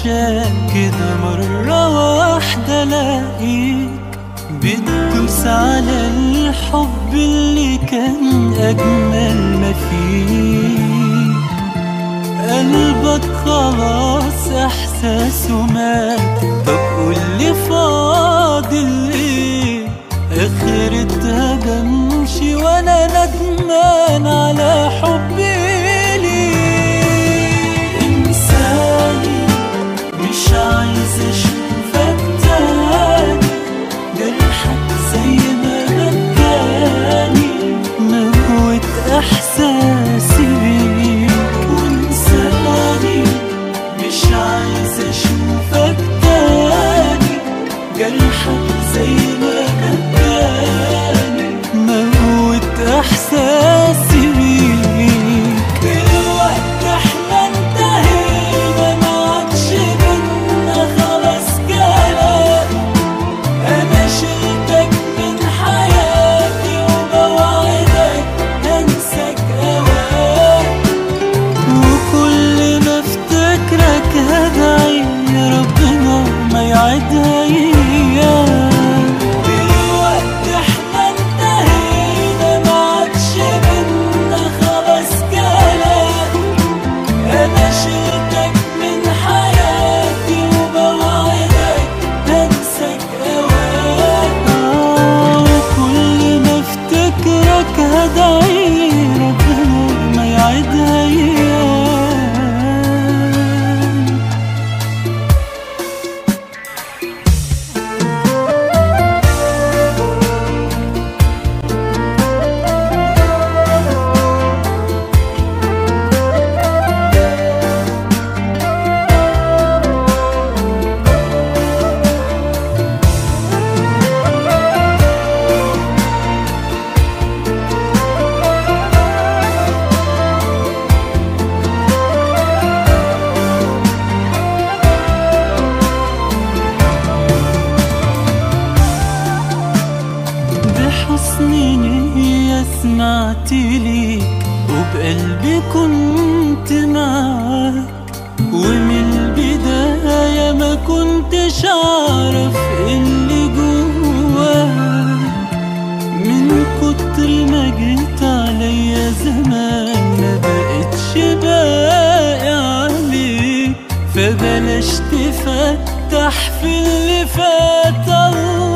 عشان كده مرة واحدة الاقيك بتدوس على الحب اللي كان أجمل ما فيه قلبك خلاص إحساسه مات طب قولي فاضل إيه آخرتها بمشي وأنا ندمان على حبي ليه إنساني مش عايز أشوفك تاني جرحك زي ما مكاني موت احساسي بيك وانساني مش عايز اشوفك تاني جرحك زي ما مكاني موت احساسي بيك دلوقتي احنا انتهينا ما عادش بينا خلاص كلام أنا شلتك من حياتي وبوعدك هنساك أوام وكل ما افتكرك هدعي ربنا ما يعدها أيام دلوقتي احنا انتهينا ما عادش بينا خلاص كلام أنا شلتك من حياتي وبوعدك هنساك أوام وكل ما افتكرك هدعي ربنا ما يعدها أيام بحسن نية سمعت ليك وبقلبي كنت معاك ومن البداية ما كنتش أعرف اللي جواك من كتر ما جيت عليا زمان ما بقتش باقي عليك فبلاش تفتح في اللي فات الله